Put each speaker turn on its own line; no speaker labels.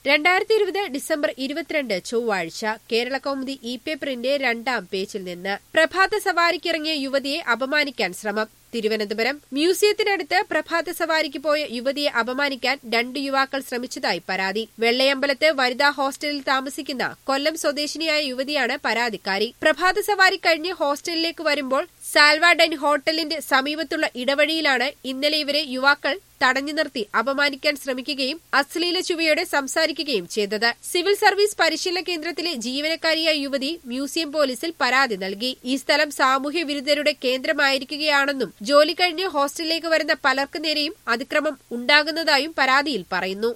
രണ്ടായിരത്തി ഇരുപത് ഡിസംബർ ഇരുപത്തിരണ്ട് ചൊവ്വാഴ്ച കേരള കൗമുദി ഇ പേപ്പറിന്റെ രണ്ടാം പേജിൽ നിന്ന് പ്രഭാത സവാരിക്കിറങ്ങിയ യുവതിയെ അപമാനിക്കാൻ ശ്രമം തിരുവനന്തപുരം മ്യൂസിയത്തിനടുത്ത് പ്രഭാത സവാരിക്ക് പോയ യുവതിയെ അപമാനിക്കാൻ രണ്ട് യുവാക്കൾ ശ്രമിച്ചതായി പരാതി വെള്ളയമ്പലത്ത് വനിതാ ഹോസ്റ്റലിൽ താമസിക്കുന്ന കൊല്ലം സ്വദേശിനിയായ യുവതിയാണ് പരാതിക്കാരി പ്രഭാത സവാരി കഴിഞ്ഞ് ഹോസ്റ്റലിലേക്ക് വരുമ്പോൾ സാൽവാഡൻ ഹോട്ടലിന്റെ സമീപത്തുള്ള ഇടവഴിയിലാണ് ഇന്നലെ ഇവരെ യുവാക്കൾ തടഞ്ഞു നിർത്തി അപമാനിക്കാൻ ശ്രമിക്കുകയും അശ്ലീല ചുവയോടെ സംസാരിക്കുകയും ചെയ്തത് സിവിൽ സർവീസ് പരിശീലന കേന്ദ്രത്തിലെ ജീവനക്കാരിയായ യുവതി മ്യൂസിയം പോലീസിൽ പരാതി നൽകി ഈ സ്ഥലം സാമൂഹ്യ വിരുദ്ധരുടെ കേന്ദ്രമായിരിക്കുകയാണെന്നും ജോലി കഴിഞ്ഞ് ഹോസ്റ്റലിലേക്ക് വരുന്ന പലർക്കു നേരെയും അതിക്രമം ഉണ്ടാകുന്നതായും പരാതിയിൽ പറയുന്നു